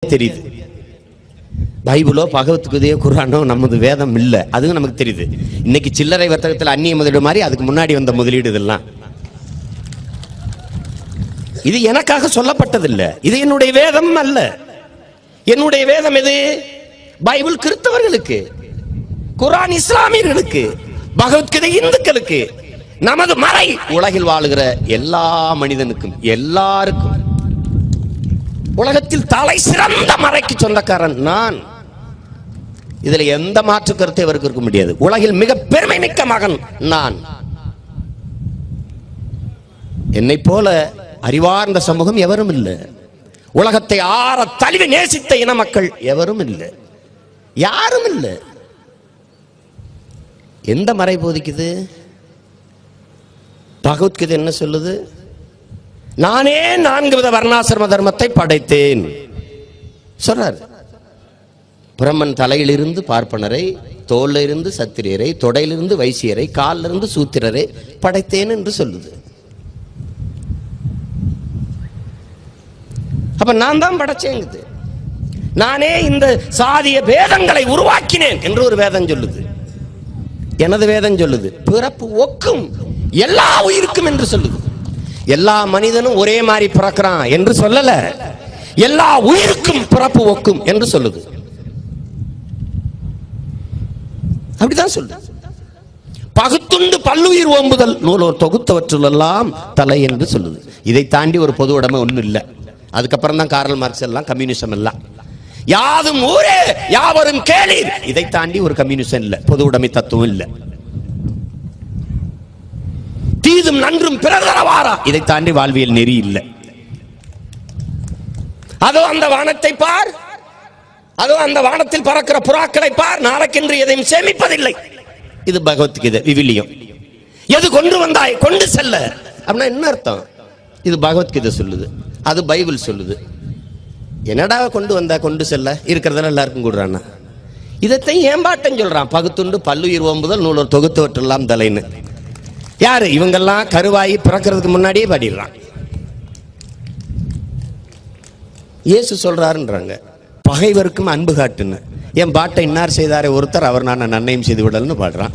தெரியுது பைபிளோ பகவத்கீதையோ குரானோ நமது வேதம் இல்ல அதுவும் நமக்கு தெரியுது இன்னைக்கு சில்லறை வர்த்தகத்தில் அந்நிய முதலீடு மாதிரி அதுக்கு முன்னாடி வந்த முதலீடு இதெல்லாம் இது எனக்காக சொல்லப்பட்டதில்லை இது என்னுடைய வேதம் அல்ல என்னுடைய வேதம் எது பைபிள் கிறிஸ்தவர்களுக்கு குரான் இஸ்லாமியர்களுக்கு பகவத்கீதை இந்துக்களுக்கு நமது மறை உலகில் வாழுகிற எல்லா மனிதனுக்கும் எல்லாருக்கும் உலகத்தில் தலை சிறந்த மறைக்கு சொந்தக்காரன் நான் இதுல எந்த மாற்று கருத்தை அவருக்கு இருக்க முடியாது உலகில் மிக பெருமை மிக்க மகன் நான் என்னை போல அறிவார்ந்த சமூகம் எவரும் இல்லை உலகத்தை ஆற தழுவி நேசித்த இன மக்கள் எவரும் இல்லை யாரும் இல்லை எந்த மறை போதிக்குது பகவத்கீதை என்ன சொல்லுது நானே நான்கு வித வர்ணாசிரம தர்மத்தை படைத்தேன் சொல்றாரு பிரம்மன் தலையிலிருந்து பார்ப்பனரை தோல்ல இருந்து சத்திரியரை தொடையிலிருந்து வைசியரை காலில் இருந்து சூத்திரரை படைத்தேன் என்று சொல்லுது அப்ப நான் தான் படைச்சேங்குது நானே இந்த சாதிய வேதங்களை உருவாக்கினேன் என்று ஒரு வேதம் சொல்லுது எனது வேதம் சொல்லுது பிறப்பு ஒக்கும் எல்லா உயிருக்கும் என்று சொல்லுது எல்லா மனிதனும் ஒரே மாதிரி பிறக்கிறான் என்று சொல்லல எல்லா உயிருக்கும் பிறப்பு ஒக்கும் என்று சொல்லுது அப்படிதான் சொல்லுது பகுத்துண்டு பல்லுயிர் ஓம்புதல் நூலோர் தொகுத்தவற்றுள்ளெல்லாம் தலை என்று சொல்லுது இதை தாண்டி ஒரு பொது உடைமை ஒன்றும் இல்லை அதுக்கப்புறம் தான் காரல் மார்க்ஸ் எல்லாம் கம்யூனிசம் எல்லாம் யாதும் ஊரே யாவரும் கேளீர் இதை தாண்டி ஒரு கம்யூனிசம் இல்லை பொது உடைமை தத்துவம் இல்லை தீதும் நன்றும் பிறர் தரவாரா இதை தாண்டி வாழ்வியல் நெறி இல்லை அதோ அந்த வானத்தை பார் அதோ அந்த வானத்தில் பறக்கிற புறாக்களை பார் நாளைக்கென்று எதையும் சேமிப்பதில்லை இது பகவத்கீதை விவிலியம் எது கொண்டு வந்தாய் கொண்டு செல்ல அப்படின்னா என்ன அர்த்தம் இது பகவத்கீதை சொல்லுது அது பைபிள் சொல்லுது என்னடா கொண்டு வந்தா கொண்டு செல்ல இருக்கிறதெல்லாம் எல்லாருக்கும் கூடுறான்னா இதைத்தான் ஏம்பாட்டம் சொல்றான் பகுத்துண்டு பல்லுயிர் ஓம்புதல் நூலோர் தொகுத்தவற்றெல்லாம் தலைன்னு யாரு இவங்கெல்லாம் கருவாயி பிறக்கிறதுக்கு முன்னாடியே பாடிடுறான் இயேசு சொல்றாருன்றாங்க பகைவருக்கும் அன்பு காட்டுன்னு என் பாட்டை இன்னார் செய்தாரே ஒருத்தர் அவர் நான் நன்மையும் செய்து விடல்னு பாடுறான்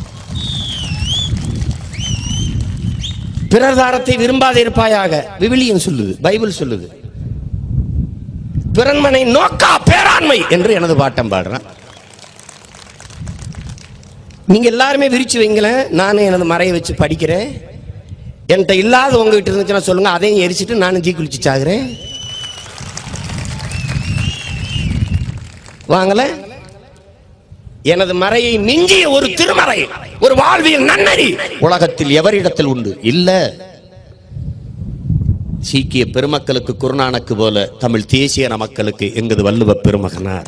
பிறர் தாரத்தை விரும்பாத இருப்பாயாக விவிலியம் சொல்லுது பைபிள் சொல்லுது பிறன்மனை நோக்கா பேராண்மை என்று எனது பாட்டம் பாடுறான் நீங்க எல்லாருமே விரிச்சு வைங்களேன் நானும் எனது மறையை வச்சு படிக்கிறேன் என்கிட்ட இல்லாத உங்ககிட்ட இருந்துச்சுன்னா சொல்லுங்க அதையும் எரிச்சிட்டு நானும் தீ குளிச்சு சாகுறேன் வாங்கல எனது மறையை மிஞ்சிய ஒரு திருமறை ஒரு வாழ்வியல் நன்னறி உலகத்தில் எவரிடத்தில் உண்டு இல்ல சீக்கிய பெருமக்களுக்கு குருநானக்கு போல தமிழ் தேசிய மக்களுக்கு எங்கது வள்ளுவ பெருமகனார்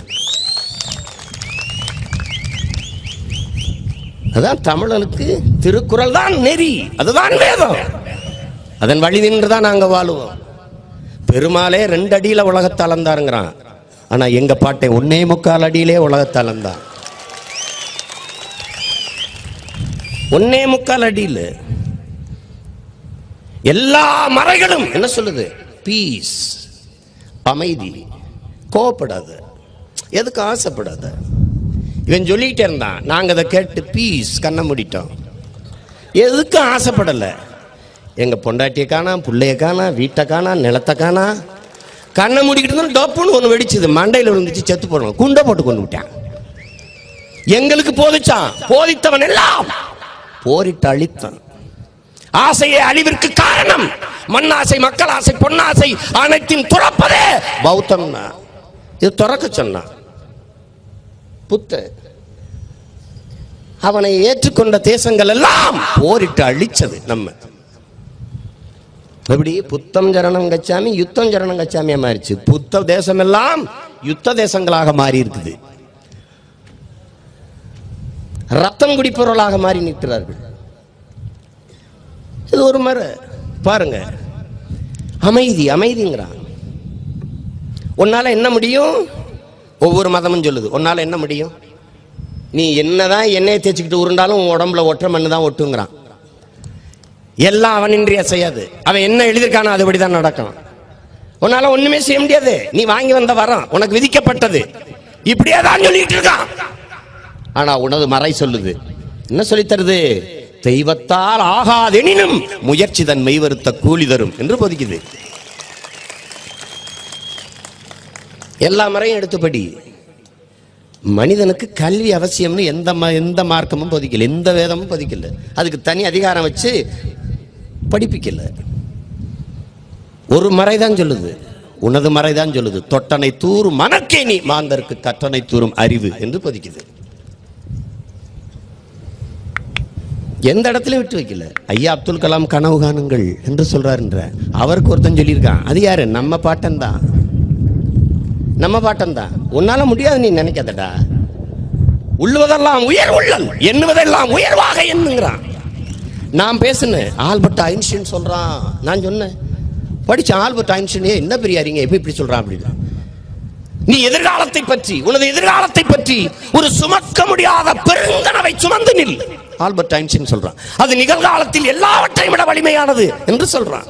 அதான் தமிழனுக்கு திருக்குறள் தான் நெறி அதுதான் வேதம் அதன் வழி நின்று தான் நாங்க வாழுவோம் பெருமாளே ரெண்டு அடியில உலகத்தை அளந்தாருங்கிறான் ஆனா எங்க பாட்டை ஒன்னே முக்கால் அடியிலே உலகத்தை அளந்தான் ஒன்னே முக்கால் அடியில் எல்லா மறைகளும் என்ன சொல்லுது பீஸ் அமைதி கோவப்படாத எதுக்கு ஆசைப்படாத இவன் சொல்லிட்டே இருந்தான் நாங்க அதை கேட்டு பீஸ் கண்ணை மூடிட்டோம் எதுக்கும் ஆசைப்படலை எங்க பொண்டாட்டியை காணா பிள்ளைய காணா வீட்டை காணா நிலத்தை காணா கண்ணை மூடிக்கிட்டு இருந்தா டப்புன்னு ஒன்று வெடிச்சுது மண்டையில் விழுந்துச்சு செத்து போடணும் குண்டை போட்டு கொண்டு விட்டான் எங்களுக்கு போதிச்சான் போதித்தவன் எல்லாம் போரிட்டு அழித்தான் ஆசையே அழிவிற்கு காரணம் மண்ணாசை மக்கள் ஆசை பொன்னாசை அனைத்தின் துறப்பதே பௌத்தம் இது துறக்க சொன்னான் புத்த அவனை ஏற்றுக்கொண்ட தேசங்கள் எல்லாம் போரிட்டு அழிச்சது நம்ம எப்படி புத்தம் ஜரணம் கச்சாமி யுத்தம் ஜரணம் கச்சாமியா மாறிச்சு புத்த தேசம் எல்லாம் யுத்த தேசங்களாக மாறி இருக்குது ரத்தம் குடிப்பவர்களாக மாறி நிற்கிறார்கள் இது ஒரு மர பாருங்க அமைதி அமைதிங்கிறான் உன்னால என்ன முடியும் ஒவ்வொரு மதமும் சொல்லுது உன்னால என்ன முடியும் நீ என்னதான் எண்ணெயை தேய்ச்சிக்கிட்டு உருண்டாலும் உன் உடம்புல ஒற்றை மண்ணு தான் ஒட்டுங்கிறான் எல்லாம் அவனின்றி அசையாது அவன் என்ன எழுதியிருக்கானோ அதுபடி தான் நடக்கும் உன்னால ஒண்ணுமே செய்ய முடியாது நீ வாங்கி வந்த வரம் உனக்கு விதிக்கப்பட்டது இப்படியே தான் சொல்லிட்டு இருக்கான் ஆனா உனது மறை சொல்லுது என்ன சொல்லித் தருது தெய்வத்தால் ஆகாதெனினும் முயற்சி தன் மெய்வருத்த கூலி தரும் என்று போதிக்குது எல்லா மறையும் எடுத்துப்படி மனிதனுக்கு கல்வி அவசியம்னு எந்த ம- எந்த மார்க்கமும் போதிக்கல எந்த வேதமும் போதிக்கல அதுக்கு தனி அதிகாரம் வச்சு படிப்பிக்கல ஒரு மறை தான் சொல்லுது உனது மறை தான் சொல்லுது தொட்டனை தூரும் மனக்கே நீ மாந்தருக்கு கற்றனை தூரும் அறிவு என்று போதிக்குது எந்த இடத்துல விட்டு வைக்கல ஐயா அப்துல் கலாம் கனவு காணுங்கள் என்று சொல்றாருன்ற அவருக்கு ஒருத்தன் சொல்லியிருக்கான் அது யாரு நம்ம பாட்டன் தான் நம்ம பாட்டன் தான் உன்னால முடியாது நீ நினைக்காதடா உள்ளுவதெல்லாம் உயர் உள்ளல் எண்ணுவதெல்லாம் உயர்வாக எண்ணுங்கிறான் நான் பேசுனேன் ஆல்பர்ட் ஐன்ஸ்டீன் சொல்றான் நான் சொன்னேன் படிச்ச ஆல்பர்ட் ஐன்ஸ்டீன் ஏன் என்ன பெரிய அறிஞர் எப்படி இப்படி சொல்றான் அப்படின்னு நீ எதிர்காலத்தை பற்றி உனது எதிர்காலத்தை பற்றி ஒரு சுமக்க முடியாத பெருங்கனவை சுமந்து நில் ஆல்பர்ட் ஐன்ஸ்டீன் சொல்றான் அது நிகழ்காலத்தில் எல்லாவற்றையும் விட வலிமையானது என்று சொல்றான்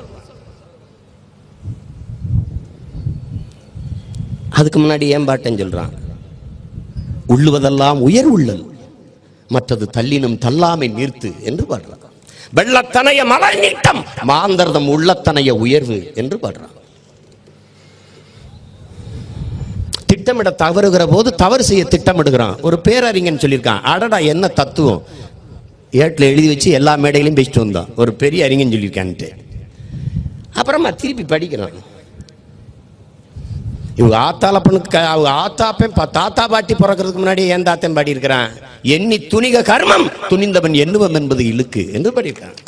அதுக்கு முன்னாடி ஏன் பாட்டன் சொல்றான் உள்ளுவதெல்லாம் உயர் உள்ளல் மற்றது தள்ளினும் தள்ளாமை நீர்த்து என்று பாடுறான் வெள்ளத்தனைய மலர் நீட்டம் மாந்தர்தம் உள்ளத்தனைய உயர்வு என்று பாடுறான் திட்டமிட தவறுகிற போது தவறு செய்ய திட்டமிடுகிறான் ஒரு பேரறிஞன் சொல்லியிருக்கான் அடடா என்ன தத்துவம் ஏட்டில் எழுதி வச்சு எல்லா மேடையிலையும் பேசிட்டு வந்தான் ஒரு பெரிய அறிஞன் சொல்லியிருக்கான்ட்டு அப்புறமா திருப்பி படிக்கிறான் இவங்க ஆத்தாளப்பனுக்கு அவங்க ஆத்தாப்பன் பா- தாத்தா பாட்டி பிறக்கிறதுக்கு முன்னாடி ஏன் தாத்தன் பாடி இருக்கிறான் எண்ணி துணிக கர்மம் துணிந்தவன் எண்ணுவம் என்பது இழுக்கு என்று பாடியிருக்கான்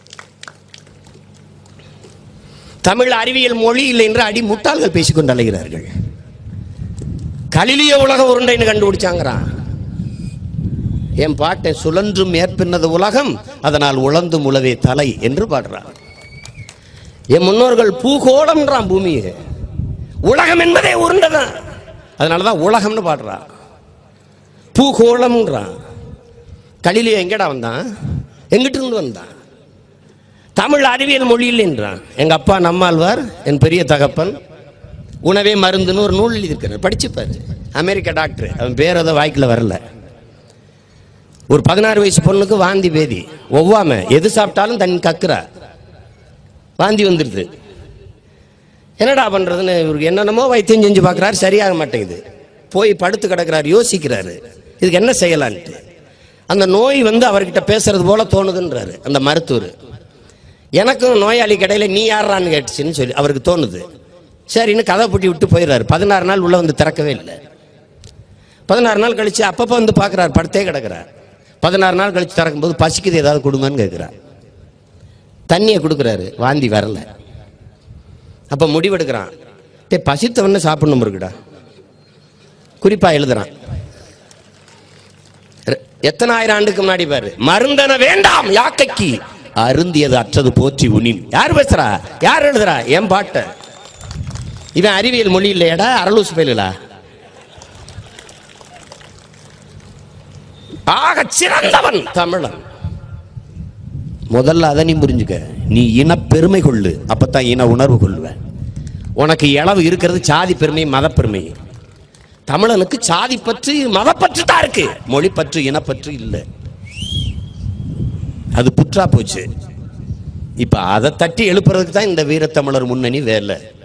தமிழ் அறிவியல் மொழி இல்லை என்று அடி முட்டாள்கள் பேசிக்கொண்டு அலைகிறார்கள் கலிலிய உலக உருண்டைன்னு கண்டுபிடிச்சாங்கிறான் என் பாட்டை சுழன்றும் மேற்பின்னது உலகம் அதனால் உழந்தும் உழவே தலை என்று பாடுறான் என் முன்னோர்கள் பூகோளம்ன்றான் பூமியை உலகம் என்பதே உருண்டதான் அதனாலதான் உலகம்னு பாடுறா பூகோளம்ன்றான் கலிலிய எங்கடா வந்தான் எங்கிட்டு இருந்து வந்தான் தமிழ் அறிவியல் மொழியில் என்றான் எங்க அப்பா நம்மாழ்வார் என் பெரிய தகப்பன் உணவே மருந்துன்னு ஒரு நூல் எழுதியிருக்கிறார் படிச்சுப்பாரு அமெரிக்க டாக்டர் அவன் பேர் அதை வாய்க்கில் வரல ஒரு பதினாறு வயசு பொண்ணுக்கு வாந்தி பேதி ஒவ்வாம எது சாப்பிட்டாலும் தண்ணி கக்குறா வாந்தி வந்துடுது என்னடா பண்றதுன்னு இவருக்கு என்னென்னமோ வைத்தியம் செஞ்சு பார்க்குறாரு சரியாக மாட்டேங்குது போய் படுத்து கிடக்குறாரு யோசிக்கிறாரு இதுக்கு என்ன செய்யலான்ட்டு அந்த நோய் வந்து அவர்கிட்ட பேசுறது போல தோணுதுன்றாரு அந்த மருத்துவர் எனக்கும் நோயாளி கடையில நீ யாரான்னு கேட்டுச்சுன்னு சொல்லி அவருக்கு தோணுது சரின்னு கதை பூட்டி விட்டு போயிடுறாரு பதினாறு நாள் உள்ள வந்து திறக்கவே இல்லை பதினாறு நாள் கழிச்சு அப்பப்போ வந்து பார்க்குறாரு படுத்தே கிடக்குறார் பதினாறு நாள் கழிச்சு திறக்கும்போது பசிக்குது ஏதாவது கொடுங்கன்னு கேட்குறார் தண்ணியை கொடுக்குறாரு வாந்தி வரல அப்ப முடிவெடுக்கிறான் டே பசித்தவன சாப்பிடணும் இருக்குடா குறிப்பா எழுதுறான் ரெ- எத்தனை ஆயிரம் ஆண்டுக்கு முன்னாடி பாரு மருந்தன வேண்டாம் யாக்கைக்கு அருந்தியது அற்றது போற்றி உனின் யார் பேசுறா யார் எழுதுறா என் பாட்ட இவன் அறிவியல் மொழி இல்லையடா அரலூசு பயிலா ஆக சிறந்தவன் தமிழன் முதல்ல அதை நீ புரிஞ்சுக்க நீ இன பெருமை கொள்ளு அப்பதான் இன உணர்வு கொள்ளுவ உனக்கு இளவு இருக்கிறது சாதி பெருமை மதப்பெருமை தமிழனுக்கு சாதி பற்று மதப்பற்று தான் இருக்கு மொழி பற்று இனப்பற்று இல்லை அது புற்றா போச்சு இப்ப அதை தட்டி எழுப்புறதுக்கு தான் இந்த வீரத்தமிழர் முன்னணி வேலை